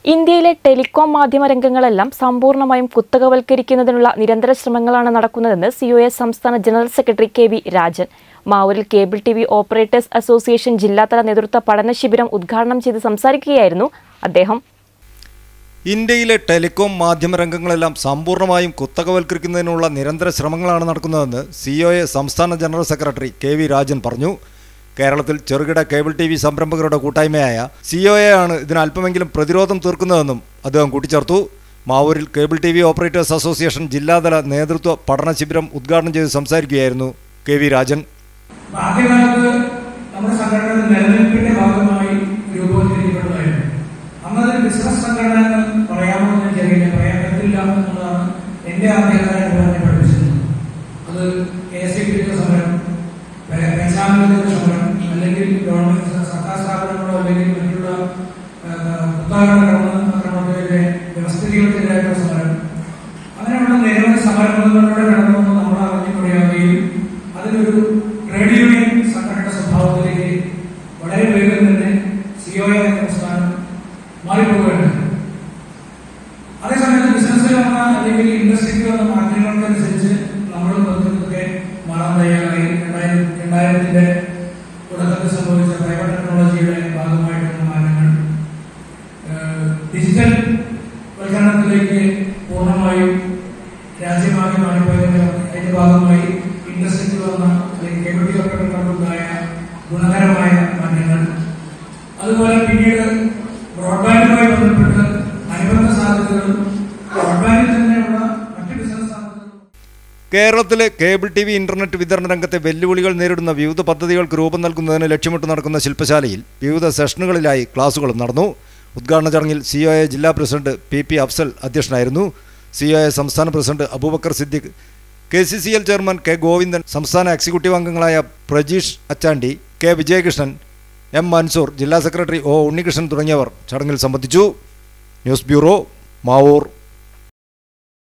ഇന്ത്യയിലെ ടെലികോം മാധ്യമ രംഗങ്ങളെല്ലാം സമ്പൂർണ്ണമായും കുത്തകവൽക്കരിക്കുന്നതിനുള്ള നിരന്തര ശ്രമങ്ങളാണ് നടക്കുന്നതെന്ന് സി സംസ്ഥാന general secretary K V Rajan മാവൂരിൽ cable T V operators association ജില്ലാതല നേതൃത്വ പഠന ശിബിരം ഉദ്ഘാടനം ചെയ്ത് സംസാരിക്കുകയായിരുന്നു അദ്ദേഹം ഇന്ത്യയിലെ ടെലികോം മാധ്യമ രംഗങ്ങളെല്ലാം സമ്പൂർണ്ണമായും കുത്തകവൽക്കരിക്കുന്നതിനുള്ള നിരന്തര ശ്രമങ്ങളാണ് നടക്കുന്നതെന്ന് സി സംസ്ഥാന general secretary K V Rajan പറഞ്ഞു കേരളത്തിൽ ചെറുകിട കേബിൾ ടി വി സംരംഭകരുടെ കൂട്ടായ്മയായ സി ഒ എ ആണ് ഇതിന് അല്പമെങ്കിലും പ്രതിരോധം തീർക്കുന്നതെന്നും അദ്ദേഹം കൂട്ടിച്ചേർത്തു മാവൂരിൽ cable T V operators association ജില്ലാതല നേതൃത്വ പഠന ശിബിരം ഉദ്ഘാടനം ചെയ്ത് സംസാരിക്കുകയായിരുന്നു കെ വി രാജൻ ആദ്യകാലത്ത് നമ്മുടെ സംഘടന നിലനിൽപ്പിന്റെ ഭാഗമായി രൂപവത്കരിക്കപ്പെട്ടതായിരുന്നു അന്നത് ബിസിനസ് സംഘടന എന്ന് പറയാമോ എന്ന് എനിക്കറിയില്ല പറയാൻ പറ്റില്ല എന്നുള്ളതാണ് എന്റെ ആദ്യകാലം പറഞ്ഞ് പഠിപ്പിച്ചിരുന്നത് അത് കെ എസ് ഐ സമരം പെൻഷാമിന്റെ സമരം അല്ലെങ്കിൽ ഗവൺമെന്റ് സർക്കാർ സ്ഥാപനങ്ങളോ അല്ലെങ്കിൽ മറ്റുള്ള പുസ്തകങ്ങളുടെ വ്യവസ്ഥിതികൾക്കെതിരായിട്ടുള്ള സമരം അങ്ങനെയുള്ള നിരവധി സമരങ്ങളിലൂടെ കടന്നു വന്ന് നമ്മൾ അറിഞ്ഞു പറയാവുകയും അതിനൊരു ട്രേഡ് യൂണിയൻ സംഘടന സ്വഭാവത്തിലേക്ക് വളരെ വേഗം തന്നെ സിഒ എന്ന പ്രസ്ഥാനം മാറിപ്പോവുകയാണ് അതേസമയത്ത് ബിസിനസ്സിൽ വന്ന അല്ലെങ്കിൽ ഇൻഡസ്ട്രിക്ക് വന്ന മാറ്റങ്ങൾക്കനുസരിച്ച് നമ്മൾ പദ്ധതിയൊക്കെ മാറാൻ തയ്യാറായി രണ്ടായിരം രണ്ടായിരത്തിന്റെ തുടക്കത്തിൽ സംഭവിച്ച പ്രൈവറ്റ് ടെക്നോളജിയുടെ ഭാഗമായിട്ടുള്ള മാറ്റങ്ങൾ ഏഹ്, ഡിജിറ്റൽ വൽക്കരണത്തിലേക്ക് പൂർണ്ണമായും രാജ്യമാകെ മാറിപ്പോയതിന്റെ അതിന്റെ ഭാഗമായി ഇൻഡസ്ട്രിക്ക് വന്ന അല്ലെങ്കിൽ കേബിൾ ടി ഓപ്പറേറ്റർക്കുണ്ടായ ഗുണകരമായ മാറ്റങ്ങൾ അതുപോലെ പിന്നീട് ബ്രോഡ്ബാൻഡുമായി ബന്ധപ്പെട്ട് അനുബന്ധ സാധ്യതകളും ബ്രോഡ്ബാൻഡിൽ തന്നെയുള്ള മറ്റ് ബിസിനസ് സാധ്യതകളും കേരളത്തിലെ കേബിൾ ടി വി ഇന്റർനെറ്റ് വിതരണ രംഗത്തെ വെല്ലുവിളികൾ നേരിടുന്ന വിവിധ പദ്ധതികൾക്ക് രൂപം നൽകുന്നതിന് ലക്ഷ്യമിട്ട് നടക്കുന്ന ശില്പശാലയിൽ വിവിധ സെഷനുകളിലായി ക്ലാസുകളും നടന്നു ഉദ്ഘാടന ചടങ്ങിൽ സി ഒ എ ജില്ലാ പ്രസിഡന്റ് പി പി അഫ്സൽ അധ്യക്ഷനായിരുന്നു സി ഒ എ സംസ്ഥാന president Abubakar Siddique K C C L chairman K Govindan സംസ്ഥാന എക്സിക്യൂട്ടീവ് അംഗങ്ങളായ പ്രജീഷ് അച്ചാണ്ടി കെ വിജയകൃഷ്ണൻ എം മൻസൂർ ജില്ലാ സെക്രട്ടറി ഒ ഉണ്ണികൃഷ്ണൻ തുടങ്ങിയവർ ചടങ്ങിൽ സംബന്ധിച്ചു ന്യൂസ് ബ്യൂറോ മാവൂർ